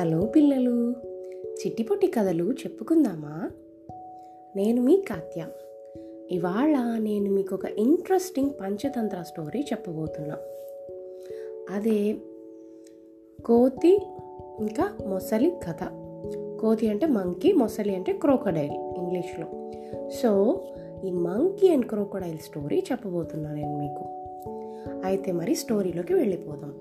hello పిల్లలు చిట్టిపొట్టి కథలు చెప్పుకుందామా నేను మీ కాత్య ఇవాళ నేను మీకు ఒక ఇంట్రెస్టింగ్ పంచతంత్ర స్టోరీ చెప్పబోతున్నా అదే కోతి ఇంకా మొసలి కథ కోతి అంటే మంకీ మొసలి అంటే క్రోకడైల్ ఇంగ్లీష్లో సో ఈ మంకీ అండ్ క్రోకడైల్ స్టోరీ చెప్పబోతున్నా నేను మీకు అయితే మరి స్టోరీలోకి వెళ్ళిపోదాం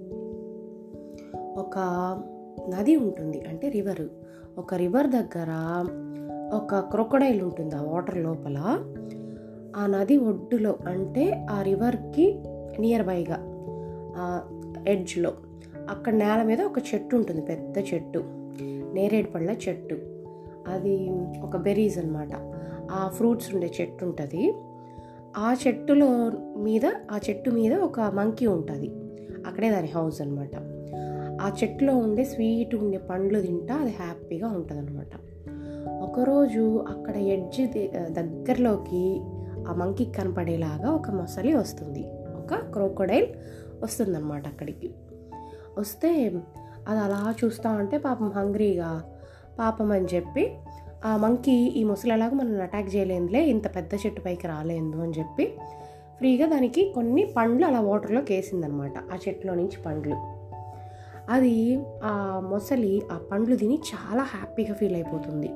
ఒక నది ఉంటుంది అంటే రివర్ ఒక రివర్ దగ్గర ఒక క్రొకడైల్ ఉంటుంది ఆ వాటర్ లోపల ఆ నది ఒడ్డులో అంటే ఆ రివర్కి నియర్ బైగా ఆ ఎడ్జ్లో అక్కడ నేల మీద ఒక చెట్టు ఉంటుంది పెద్ద చెట్టు నేరేడు పళ్ళ చెట్టు అది ఒక బెర్రీస్ అనమాట ఆ ఫ్రూట్స్ ఉండే చెట్టు ఉంటుంది ఆ చెట్టులో మీద ఆ చెట్టు మీద ఒక మంకీ ఉంటుంది అక్కడే దాని హౌస్ అనమాట ఆ చెట్టులో ఉండే స్వీట్ ఉండే పండ్లు తింటా అది హ్యాపీగా ఉంటుంది అనమాట ఒకరోజు అక్కడ ఎడ్జ్ దగ్గరలోకి ఆ మంకీ కనపడేలాగా ఒక మొసలి వస్తుంది ఒక క్రోకోడైల్ వస్తుందన్నమాట అక్కడికి వస్తే అది అలా చూస్తూ ఉంటే పాపం హంగ్రీగా పాపం అని చెప్పి ఆ మంకీ ఈ ముసలిలాగా మనం అటాక్ చేయలేదులే ఇంత పెద్ద చెట్టు పైకి రాలేదు అని చెప్పి ఫ్రీగా దానికి కొన్ని పండ్లు అలా వాటర్లోకి వేసిందనమాట ఆ చెట్టులో నుంచి పండ్లు అది ఆ మొసలి ఆ పండ్లు తిని చాలా హ్యాపీగా ఫీల్ అయిపోతుంది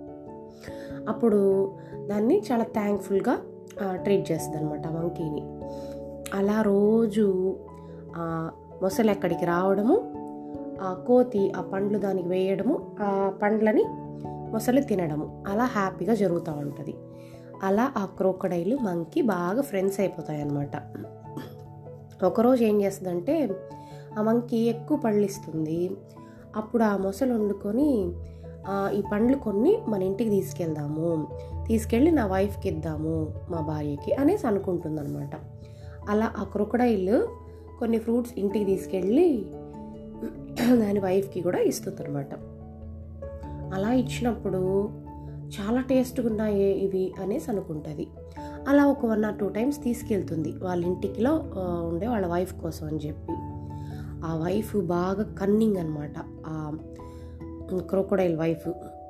అప్పుడు దాన్ని చాలా థ్యాంక్ఫుల్గా ట్రీట్ చేస్తుంది అనమాట మంకీని అలా రోజు ఆ మొసలి అక్కడికి రావడము ఆ కోతి ఆ పండ్లు దానికి వేయడము ఆ పండ్లని మొసలి తినడము అలా హ్యాపీగా జరుగుతూ ఉంటుంది అలా ఆ క్రోకడైలు మంకీ బాగా ఫ్రెండ్స్ అయిపోతాయి అన్నమాట ఒకరోజు ఏం చేస్తుందంటే ఆ మంకీ ఎక్కువ పళ్ళు ఇస్తుంది అప్పుడు ఆ మొసలు వండుకొని ఈ పండ్లు కొన్ని మన ఇంటికి తీసుకెళ్దాము తీసుకెళ్ళి నా వైఫ్కి ఇద్దాము మా భార్యకి అనేసి అనుకుంటుందన్నమాట అలా ఆ క్రొకడైల్ కొన్ని ఫ్రూట్స్ ఇంటికి తీసుకెళ్ళి దాని వైఫ్కి కూడా ఇస్తుందన్నమాట అలా ఇచ్చినప్పుడు చాలా టేస్ట్గా ఉన్నాయి ఇవి అనేసి అనుకుంటుంది అలా ఒక వన్ ఆర్ టూ టైమ్స్ తీసుకెళ్తుంది వాళ్ళ ఇంటికిలో ఉండే వాళ్ళ వైఫ్ కోసం అని చెప్పి ఆ వైఫ్ బాగా కన్నింగ్ అనమాట ఆ క్రోకోడైల్ వైఫ్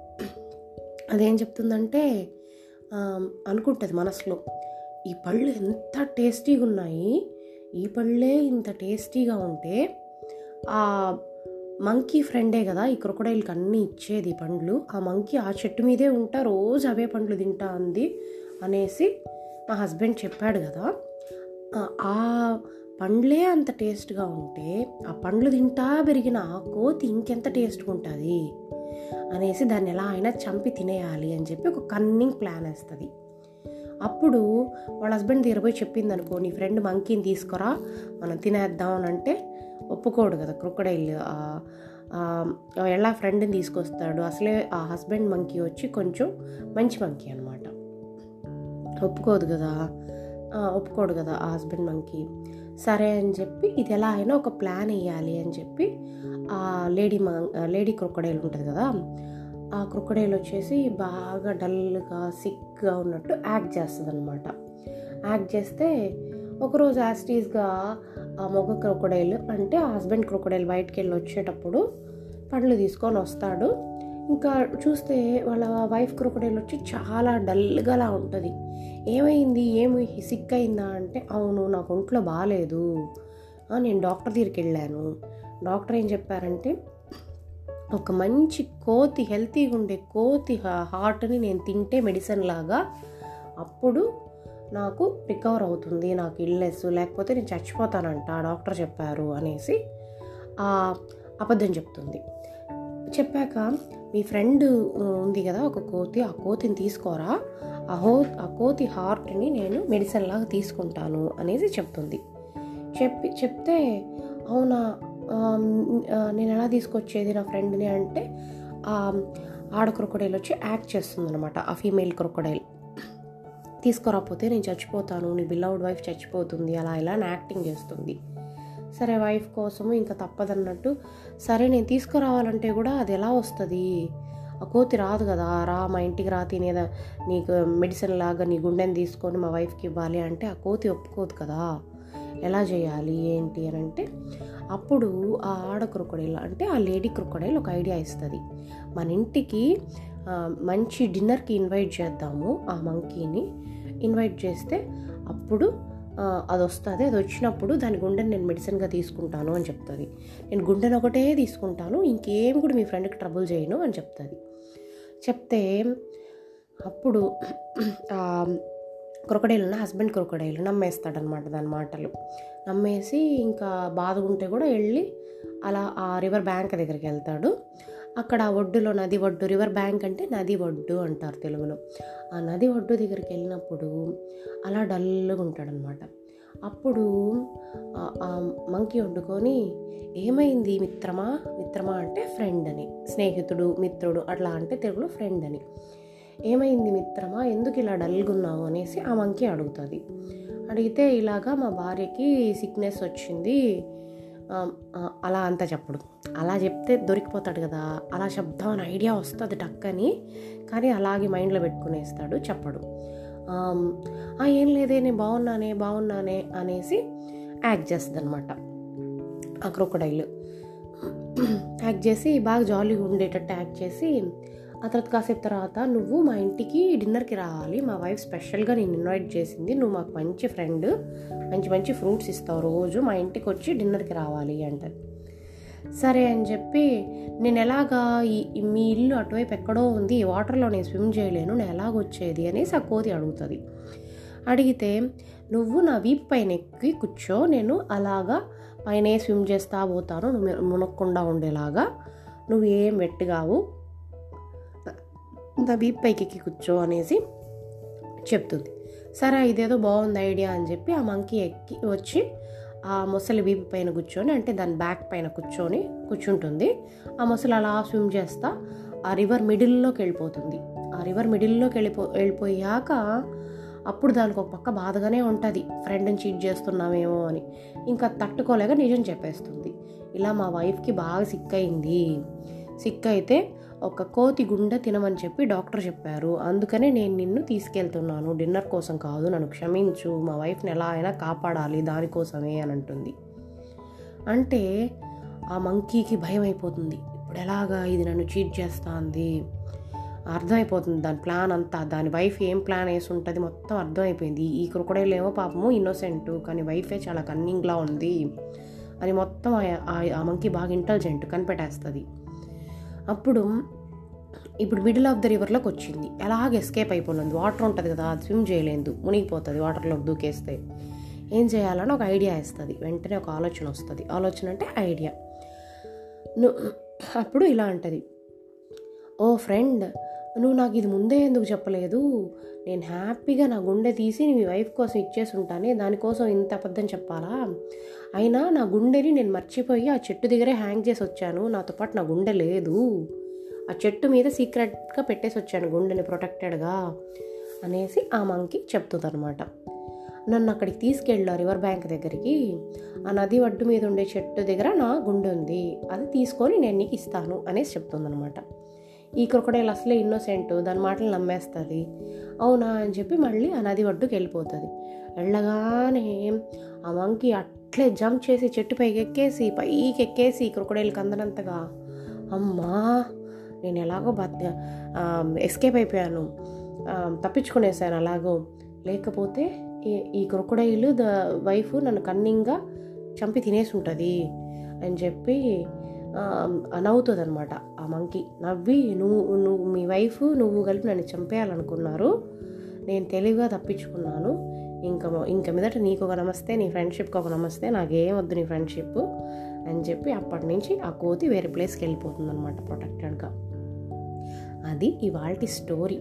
అదేం చెప్తుందంటే అనుకుంటుంది మనసులో ఈ పళ్ళు ఎంత టేస్టీగా ఉన్నాయి ఈ పళ్ళే ఇంత టేస్టీగా ఉంటే ఆ మంకీ ఫ్రెండే కదా ఈ క్రొకడైల్కి అన్నీ ఇచ్చేది పండ్లు ఆ మంకీ ఆ చెట్టు మీదే ఉంటా రోజు అవే పండ్లు తింటా ఉంది అనేసి మా హస్బెండ్ చెప్పాడు కదా ఆ పండ్లే అంత టేస్ట్గా ఉంటే ఆ పండ్లు తింటా పెరిగిన ఆ కోతి ఇంకెంత టేస్ట్గా ఉంటుంది అనేసి దాన్ని ఎలా అయినా చంపి తినేయాలి అని చెప్పి ఒక కన్నింగ్ ప్లాన్ వేస్తుంది అప్పుడు వాళ్ళ హస్బెండ్ తీరబోయి చెప్పింది అనుకో నీ ఫ్రెండ్ మంకీని తీసుకురా మనం తినేద్దాం అని అంటే ఒప్పుకోడు కదా క్రొకడైల్ ఎలా ఫ్రెండ్ని తీసుకొస్తాడు అసలే ఆ హస్బెండ్ మంకీ వచ్చి కొంచెం మంచి మంకీ అనమాట ఒప్పుకోదు కదా ఒప్పుకోడు కదా ఆ హస్బెండ్ మంకీ సరే అని చెప్పి ఇది ఎలా అయినా ఒక ప్లాన్ వేయాలి అని చెప్పి ఆ లేడీ లేడీ క్రొకడైల్ ఉంటుంది కదా ఆ క్రొకడైల్ వచ్చేసి బాగా డల్గా సిక్గా ఉన్నట్టు యాక్ట్ చేస్తుంది అనమాట యాక్ట్ చేస్తే ఒకరోజు యాస్టీస్గా ఆ మొగ క్రొకడైల్ అంటే ఆ హస్బెండ్ క్రొకడైల్ బయటికి వెళ్ళి వచ్చేటప్పుడు పండ్లు తీసుకొని వస్తాడు ఇంకా చూస్తే వాళ్ళ వైఫ్ క్రొకడైల్ వచ్చి చాలా డల్గా ఉంటుంది ఏమైంది ఏమి సిక్ అయిందా అంటే అవును నాకు ఒంట్లో బాగాలేదు నేను డాక్టర్ దగ్గరికి వెళ్ళాను డాక్టర్ ఏం చెప్పారంటే ఒక మంచి కోతి హెల్తీగా ఉండే కోతి హార్ట్ని నేను తింటే మెడిసిన్ లాగా అప్పుడు నాకు రికవర్ అవుతుంది నాకు ఇల్నెస్ లేకపోతే నేను చచ్చిపోతానంట డాక్టర్ చెప్పారు అనేసి అబద్ధం చెప్తుంది చెప్పాక మీ ఫ్రెండ్ ఉంది కదా ఒక కోతి ఆ కోతిని తీసుకోరా ఆ హో ఆ కోతి హార్ట్ని నేను మెడిసిన్ లాగా తీసుకుంటాను అనేసి చెప్తుంది చెప్పి చెప్తే అవునా నేను ఎలా తీసుకొచ్చేది నా ఫ్రెండ్ని అంటే ఆడ క్రొకడైల్ వచ్చి యాక్ట్ చేస్తుంది అనమాట ఆ ఫీమేల్ క్రొకడైల్ తీసుకురాకపోతే నేను చచ్చిపోతాను నీ బిల్లౌడ్ వైఫ్ చచ్చిపోతుంది అలా ఇలా యాక్టింగ్ చేస్తుంది సరే వైఫ్ కోసము ఇంకా తప్పదన్నట్టు సరే నేను తీసుకురావాలంటే కూడా అది ఎలా వస్తుంది ఆ కోతి రాదు కదా రా మా ఇంటికి రా తినేదా నీకు మెడిసిన్ లాగా నీ గుండెని తీసుకొని మా వైఫ్కి ఇవ్వాలి అంటే ఆ కోతి ఒప్పుకోదు కదా ఎలా చేయాలి ఏంటి అని అంటే అప్పుడు ఆ ఆడ క్రొకడైల్ అంటే ఆ లేడీ క్రొకడైల్ ఒక ఐడియా ఇస్తుంది మన ఇంటికి ఆ, మంచి డిన్నర్కి ఇన్వైట్ చేద్దాము ఆ మంకీని ఇన్వైట్ చేస్తే అప్పుడు ఆ, అది వస్తుంది అది వచ్చినప్పుడు దాని గుండెని నేను మెడిసిన్గా తీసుకుంటాను అని చెప్తుంది నేను గుండెని ఒకటే తీసుకుంటాను ఇంకేం కూడా మీ ఫ్రెండ్కి ట్రబుల్ చేయను అని చెప్తుంది చెప్తే అప్పుడు క్రొకడైల్ ఉన్న హస్బెండ్ క్రొకడైల్ నమ్మేస్తాడనమాట దాని మాటలు నమ్మేసి ఇంకా బాధగుంటే కూడా వెళ్ళి అలా ఆ రివర్ బ్యాంక్ దగ్గరికి వెళ్తాడు అక్కడ ఆ ఒడ్డులో నది ఒడ్డు రివర్ బ్యాంక్ అంటే నది ఒడ్డు అంటారు తెలుగులో ఆ నది ఒడ్డు దగ్గరికి వెళ్ళినప్పుడు అలా డల్గా ఉంటాడనమాట అప్పుడు ఆ- ఆ మంకీ వండుకొని ఏమైంది మిత్రమా మిత్రమా అంటే ఫ్రెండ్ అని స్నేహితుడు మిత్రుడు అట్లా అంటే తెలుగులో ఫ్రెండ్ అని ఏమైంది మిత్రమా ఎందుకు ఇలా డల్గా ఉన్నావు అనేసి ఆ మంకీ అడుగుతుంది అడిగితే ఇలాగా మా భార్యకి సిక్నెస్ వచ్చింది ఆ, ఆ, అలా అంతా చెప్పడు అలా చెప్తే దొరికిపోతాడు కదా అలా చెప్దాం అని ఐడియా వస్తుంది టక్కని కానీ అలాగే మైండ్లో పెట్టుకునేస్తాడు చెప్పడు ఆమ్, "ఆ, ఏం లేదే నేను బాగున్నానే బాగున్నానే అనేసి యాక్ట్ చేస్తుంది అనమాట ఆ క్రొకడైల్ యాక్ట్ చేసి బాగా జాలీగా ఉండేటట్టు యాక్ట్ చేసి ఆ తర్వాత కాసేపు తర్వాత నువ్వు మా ఇంటికి డిన్నర్కి రావాలి మా వైఫ్ స్పెషల్గా నేను ఇన్వైట్ చేసింది నువ్వు మాకు మంచి ఫ్రెండ్ మంచి మంచి ఫ్రూట్స్ ఇస్తావు రోజు మా ఇంటికి వచ్చి డిన్నర్కి రావాలి అంటది సరే అని చెప్పి నేను ఎలాగా ఈ ఈ మీ ఇల్లు అటువైపు ఎక్కడో ఉంది ఈ వాటర్లో నేను స్విమ్ చేయలేను నేను ఎలాగ వచ్చేది అనేసి ఆ కోతి అడుగుతుంది అడిగితే నువ్వు నా వీప్ పైన ఎక్కి కూర్చో నేను అలాగా పైనే స్విమ్ చేస్తా పోతాను నువ్వు మునక్కుండా ఉండేలాగా నువ్వు ఏం వెట్టుగావు నా వీప్ పైకి ఎక్కి కూర్చో అనేసి చెప్తుంది సరే ఇదేదో బాగుంది ఐడియా అని చెప్పి ఆ మంకీ ఎక్కి వచ్చి ఆ మొసలి వీపు పైన కూర్చొని అంటే దాని బ్యాక్ పైన కూర్చొని కూర్చుంటుంది ఆ మొసలి అలా స్విమ్ చేస్తా ఆ రివర్ మిడిల్లోకి వెళ్ళిపోతుంది ఆ రివర్ మిడిల్లోకి వెళ్ళిపో వెళ్ళిపోయాక అప్పుడు దానికి ఒక పక్క బాధగానే ఉంటుంది ఫ్రెండ్ని చీట్ చేస్తున్నామేమో అని ఇంకా తట్టుకోలేక నిజం చెప్పేస్తుంది ఇలా మా వైఫ్కి బాగా సిక్ అయింది సిక్ అయితే ఒక కోతి గుండె తినమని చెప్పి డాక్టర్ చెప్పారు అందుకనే నేను నిన్ను తీసుకెళ్తున్నాను డిన్నర్ కోసం కాదు నన్ను క్షమించు మా వైఫ్ని ఎలా అయినా కాపాడాలి దానికోసమే అని అంటుంది అంటే ఆ మంకీకి భయం అయిపోతుంది ఇప్పుడు ఎలాగా ఇది నన్ను చీట్ చేస్తుంది అర్థమైపోతుంది దాని ప్లాన్ అంతా దాని వైఫ్ ఏం ప్లాన్ వేసి ఉంటుంది మొత్తం అర్థమైపోయింది ఈ క్రొకడైల్ ఏమో పాపము ఇన్నోసెంట్ కానీ వైఫే చాలా కన్నింగ్లా ఉంది అని మొత్తం ఆ- ఆ- ఆ మంకీ బాగా ఇంటెలిజెంట్ కనిపెట్టేస్తుంది అప్పుడు ఇప్పుడు మిడిల్ ఆఫ్ ద రివర్లోకి వచ్చింది ఎలాగ ఎస్కేప్ అయిపోయింది వాటర్ ఉంటుంది కదా అది స్విమ్ చేయలేదు మునిగిపోతుంది వాటర్లోకి దూకేస్తే ఏం చేయాలని ఒక ఐడియా వేస్తుంది వెంటనే ఒక ఆలోచన వస్తుంది ఆలోచన అంటే ఐడియా ను- అప్పుడు ఇలా అంటది ఓ ఫ్రెండ్ నువ్వు నాకు ఇది ముందే ఎందుకు చెప్పలేదు నేను హ్యాపీగా నా గుండె తీసి మీ వైఫ్ కోసం ఇచ్చేసి ఉంటానే దానికోసం ఇంత అబద్ధం చెప్పాలా అయినా నా గుండెని నేను మర్చిపోయి ఆ చెట్టు దగ్గరే హ్యాంగ్ చేసి వచ్చాను నాతో పాటు నా గుండె లేదు ఆ చెట్టు మీద సీక్రెట్గా పెట్టేసి వచ్చాను గుండెని ప్రొటెక్టెడ్గా అనేసి ఆ మంకి చెప్తుందనమాట నన్ను అక్కడికి తీసుకెళ్ళా రివర్ బ్యాంక్ దగ్గరికి ఆ నది ఒడ్డు మీద ఉండే చెట్టు దగ్గర నా గుండె ఉంది అది తీసుకొని నేను నీకు ఇస్తాను అనేసి చెప్తుందనమాట ఈ క్రొకడైల్ అసలే ఇన్నోసెంట్ దాని మాటలు నమ్మేస్తుంది అవునా అని చెప్పి మళ్ళీ ఆ నది ఒడ్డుకి వెళ్ళిపోతుంది వెళ్ళగానే ఆ మంకి అట్లే జంప్ చేసి చెట్టు పైకి ఎక్కేసి పైకి ఎక్కేసి క్రొకడైల్కి అందనంతగా అమ్మా నేను ఎలాగో బత్ ఎస్కేప్ అయిపోయాను ఆ, తప్పించుకునేసాను అలాగో లేకపోతే ఈ- ఈ క్రొకడైల్ ద వైఫ్ నన్ను కన్నింగ్గా చంపి తినేసి ఉంటుంది అని చెప్పి నవ్వుతుంది అనమాట ఆ మంకి నవ్వి నువ్వు నువ్వు మీ వైఫ్ నువ్వు కలిపి నన్ను చంపేయాలనుకున్నారు నేను తెలివిగా తప్పించుకున్నాను ఇంకా ఇంక మీదట నీకు ఒక నమస్తే నీ ఫ్రెండ్షిప్కి ఒక నమస్తే నాకేం వద్దు నీ ఫ్రెండ్షిప్ అని చెప్పి అప్పటి నుంచి ఆ కోతి వేరే ప్లేస్కి వెళ్ళిపోతుంది అనమాట ప్రొటెక్టెడ్గా అది ఇవాల్టి స్టోరీ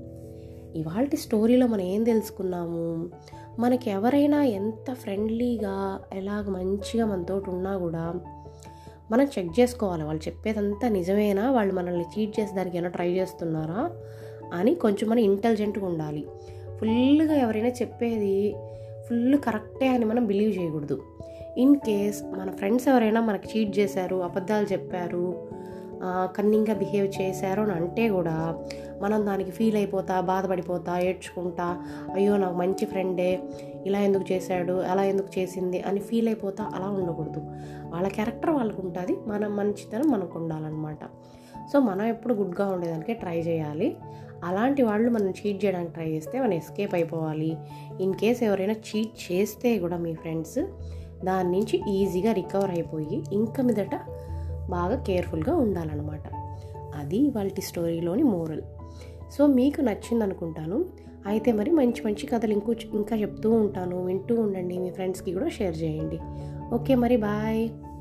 ఇవాల్టి స్టోరీలో మనం ఏం తెలుసుకున్నాము మనకి ఎవరైనా ఎంత ఫ్రెండ్లీగా ఎలాగ మంచిగా మనతోటి ఉన్నా కూడా మనం చెక్ చేసుకోవాలి వాళ్ళు చెప్పేదంతా నిజమేనా వాళ్ళు మనల్ని చీట్ చేసేదానికి ఏమైనా ట్రై చేస్తున్నారా అని కొంచెం మనం ఇంటెలిజెంట్గా ఉండాలి ఫుల్గా ఎవరైనా చెప్పేది ఫుల్ కరెక్టే అని మనం బిలీవ్ చేయకూడదు ఇన్ కేస్ మన ఫ్రెండ్స్ ఎవరైనా మనకి చీట్ చేశారు అబద్ధాలు చెప్పారు కన్నింగ్గా బిహేవ్ చేశారు అని అంటే కూడా మనం దానికి ఫీల్ అయిపోతా బాధపడిపోతా ఏడ్చుకుంటా అయ్యో నాకు మంచి ఫ్రెండే ఇలా ఎందుకు చేశాడు అలా ఎందుకు చేసింది అని ఫీల్ అయిపోతా అలా ఉండకూడదు వాళ్ళ క్యారెక్టర్ వాళ్ళకు ఉంటుంది మన మంచితనం మనకు ఉండాలన్నమాట సో మనం ఎప్పుడు గుడ్గా ఉండేదానికే ట్రై చేయాలి అలాంటి వాళ్ళు మనం చీట్ చేయడానికి ట్రై చేస్తే మనం ఎస్కేప్ అయిపోవాలి ఇన్ కేస్ ఎవరైనా చీట్ చేస్తే కూడా మీ ఫ్రెండ్స్ దాని నుంచి ఈజీగా రికవర్ అయిపోయి ఇంకా మీదట బాగా కేర్ఫుల్గా ఉండాలన్నమాట అది వాళ్ళ స్టోరీలోని మోరల్ సో మీకు నచ్చింది అనుకుంటాను అయితే మరి మంచి మంచి కథలు ఇంకో ఇంకా చెప్తూ ఉంటాను వింటూ ఉండండి మీ ఫ్రెండ్స్కి కూడా షేర్ చేయండి ఓకే మరి బాయ్